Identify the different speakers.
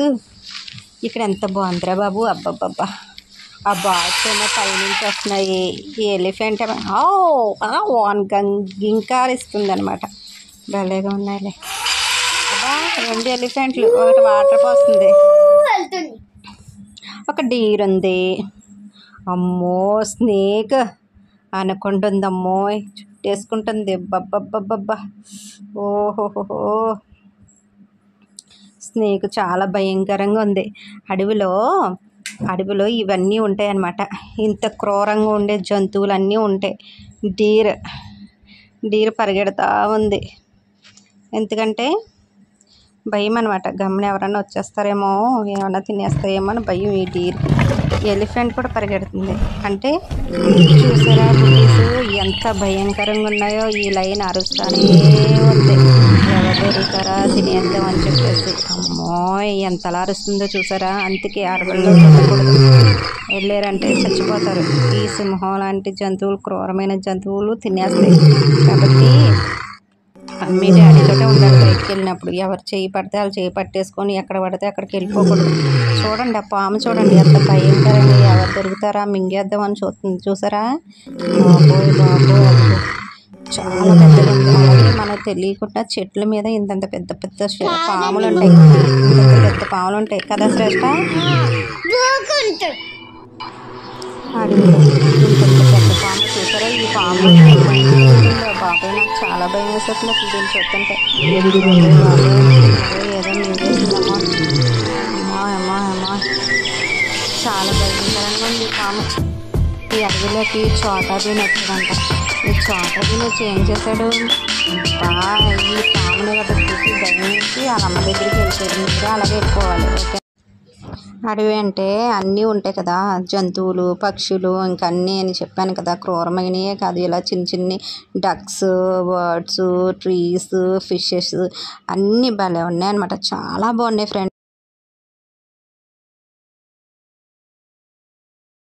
Speaker 1: చూస్తూ ఇక్కడ ఎంత బాగుందిరా బాబు అబ్బబ్బబ్బా ఆ బాట్స్ ఏమో పైనుంచి వస్తున్నాయి ఈ ఎలిఫెంట్ ఏమో ఓ ఆ వాన్ గింకారిస్తుంది అనమాట భలేగా ఉన్నాయిలే అబ్బా రెండు ఎలిఫెంట్లు ఒకటి వాటర్ పోస్తుంది
Speaker 2: వెళ్తుంది
Speaker 1: ఒక డీర్ ఉంది అమ్మో స్నేక్ అనుకుంటుంది అమ్మో చుట్టేసుకుంటుంది బబ్బబ్బబ్బబ్బా ఓహోహోహో స్నేక్ చాలా భయంకరంగా ఉంది అడవిలో అడవిలో ఇవన్నీ ఉంటాయి అన్నమాట ఇంత క్రూరంగా ఉండే జంతువులు అన్నీ ఉంటాయి డీర్ డీర్ పరిగెడతా ఉంది ఎందుకంటే భయం అనమాట గమని ఎవరన్నా వచ్చేస్తారేమో ఏమన్నా తినేస్తాయేమో అని భయం ఈ డీర్ ఎలిఫెంట్ కూడా పరిగెడుతుంది అంటే చూసారా బుల్లీస్ ఎంత భయంకరంగా ఉన్నాయో ఈ లైన్ అరుస్తానే ఉంది ఎవరు దొరుకుతారా తినేద్దాం అని చెప్పేసి అమ్మో ఎంతలా అరుస్తుందో చూసారా అందుకే అడవుల్లో వెళ్ళకూడదు వెళ్ళారంటే చచ్చిపోతారు ఈ సింహం లాంటి జంతువులు క్రూరమైన జంతువులు తినేస్తాయి కాబట్టి మీ డాడీతోటే ఉండాలి బయటికి వెళ్ళినప్పుడు ఎవరు చేయి పడితే వాళ్ళు చేయి పట్టేసుకొని ఎక్కడ పడితే అక్కడికి వెళ్ళిపోకూడదు చూడండి ఆ పాము చూడండి ఎంత భయంకరంగా ఎవరు దొరుకుతారా మింగేద్దామని చూస్తుంది చూసారా బాబోయ్ బాబోయ్ అబ్బో. చాలా పెద్దగా ఉంది అలాగే మనకు తెలియకుండా చెట్ల మీద ఇంతంత పెద్ద పెద్ద శ- పాములు ఉంటాయి ఇంతంత పెద్ద పాములు ఉంటాయి కదా శ్రేష్ట
Speaker 2: దూకుంటుంది
Speaker 1: అడవిలో ఇంతంత పెద్ద పాము చూసారా ఈ పాము బాబాయ్ నాకు చాలా భయం వేసేస్తుంది అసలు దీన్ని చూస్తుంటే బాబాయ్, బాబాయ్, ఏదో మింగేసిందమ్మా అమ్మా అమ్మా అమ్మా చాలా భయంకరంగా ఉంది ఈ పాము ఈ అడవిలోకి చోటా బీన్ వచ్చాడంట ఈ చోటా బీన్ వచ్చి ఏం చేశాడు బా ఈ పాముని గట్రా చూసి భయం వేసి వాళ్ళ అమ్మ దగ్గరికి వెళ్ళిపోయాడు మీరు అలాగే వెళ్ళిపోవాలి ఓకే అడవి అంటే అన్నీ ఉంటాయి కదా జంతువులు పక్షులు ఇంకా అన్నీ అని చెప్పాను కదా క్రూరమైనయే కాదు ఇలా చిన్న చిన్ని డక్స్ బర్డ్స్ ట్రీస్ ఫిషెస్ అన్నీ భలే ఉన్నాయి అనమాట చాలా బాగున్నాయి ఫ్రెండ్స్